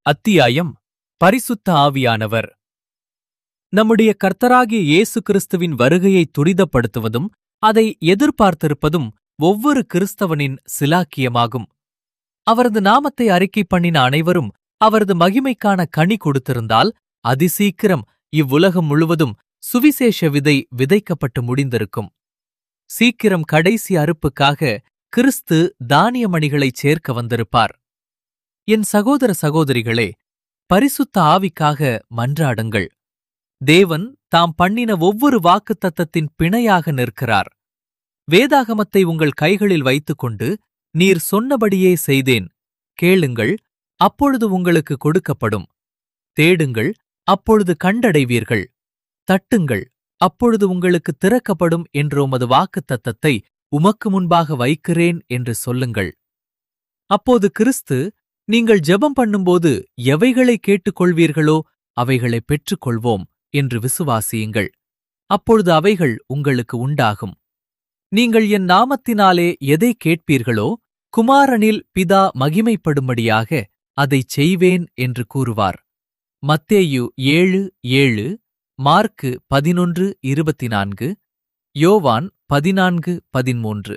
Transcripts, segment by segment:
அத்தியாயம் பரிசுத்த ஆவியானவர் நம்முடைய கர்த்தராகிய இயேசு கிறிஸ்துவின் வருகையை துரிதப்படுத்துவதும் அதை எதிர்பார்த்திருப்பதும் ஒவ்வொரு கிறிஸ்தவனின் சிலாக்கியமாகும் அவரது நாமத்தை அறிக்கை பண்ணின அனைவரும் அவரது மகிமைக்கான கனி கொடுத்திருந்தால் அதிசீக்கிரம் இவ்வுலகம் முழுவதும் சுவிசேஷ விதை விதைக்கப்பட்டு முடிந்திருக்கும் சீக்கிரம் கடைசி அறுப்புக்காக கிறிஸ்து தானியமணிகளைச் சேர்க்க வந்திருப்பார் என் சகோதர சகோதரிகளே பரிசுத்த ஆவிக்காக மன்றாடுங்கள் தேவன் தாம் பண்ணின ஒவ்வொரு வாக்குத்தத்தத்தின் பிணையாக நிற்கிறார் வேதாகமத்தை உங்கள் கைகளில் வைத்துக்கொண்டு நீர் சொன்னபடியே செய்தேன் கேளுங்கள் அப்பொழுது உங்களுக்கு கொடுக்கப்படும் தேடுங்கள் அப்பொழுது கண்டடைவீர்கள் தட்டுங்கள் அப்பொழுது உங்களுக்கு திறக்கப்படும் என்ற உமது வாக்குத்தத்தத்தை உமக்கு முன்பாக வைக்கிறேன் என்று சொல்லுங்கள் அப்போது கிறிஸ்து நீங்கள் ஜெபம் பண்ணும்போது எவைகளை கேட்டுக்கொள்வீர்களோ அவைகளை பெற்றுக்கொள்வோம் என்று விசுவாசியுங்கள் அப்பொழுது அவைகள் உங்களுக்கு உண்டாகும் நீங்கள் என் நாமத்தினாலே எதை கேட்பீர்களோ குமாரனில் பிதா மகிமைப்படும்படியாக அதைச் செய்வேன் என்று கூறுவார் மத்தேயு ஏழு ஏழு மார்க்கு பதினொன்று இருபத்தி நான்கு யோவான் பதினான்கு பதிமூன்று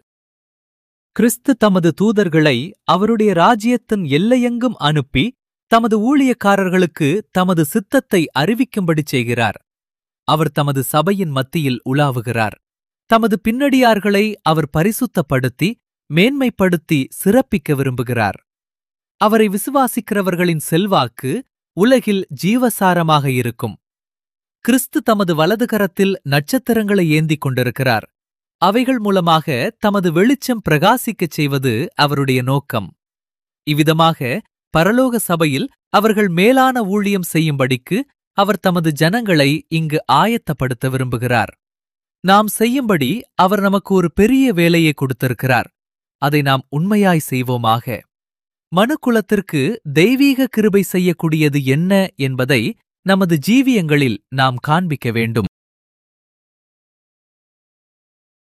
கிறிஸ்து தமது தூதர்களை அவருடைய ராஜ்யத்தின் எல்லையெங்கும் அனுப்பி தமது ஊழியக்காரர்களுக்கு தமது சித்தத்தை அறிவிக்கும்படி செய்கிறார் அவர் தமது சபையின் மத்தியில் உலாவுகிறார் தமது பின்னடியார்களை அவர் பரிசுத்தப்படுத்தி மேன்மைப்படுத்தி சிறப்பிக்க விரும்புகிறார் அவரை விசுவாசிக்கிறவர்களின் செல்வாக்கு உலகில் ஜீவசாரமாக இருக்கும் கிறிஸ்து தமது வலது கரத்தில் நட்சத்திரங்களை ஏந்திக் கொண்டிருக்கிறார் அவைகள் மூலமாக தமது வெளிச்சம் பிரகாசிக்கச் செய்வது அவருடைய நோக்கம் இவ்விதமாக பரலோக சபையில் அவர்கள் மேலான ஊழியம் செய்யும்படிக்கு அவர் தமது ஜனங்களை இங்கு ஆயத்தப்படுத்த விரும்புகிறார் நாம் செய்யும்படி அவர் நமக்கு ஒரு பெரிய வேலையை கொடுத்திருக்கிறார் அதை நாம் உண்மையாய் செய்வோமாக மனுக்குலத்திற்கு தெய்வீக கிருபை செய்யக்கூடியது என்ன என்பதை நமது ஜீவியங்களில் நாம் காண்பிக்க வேண்டும்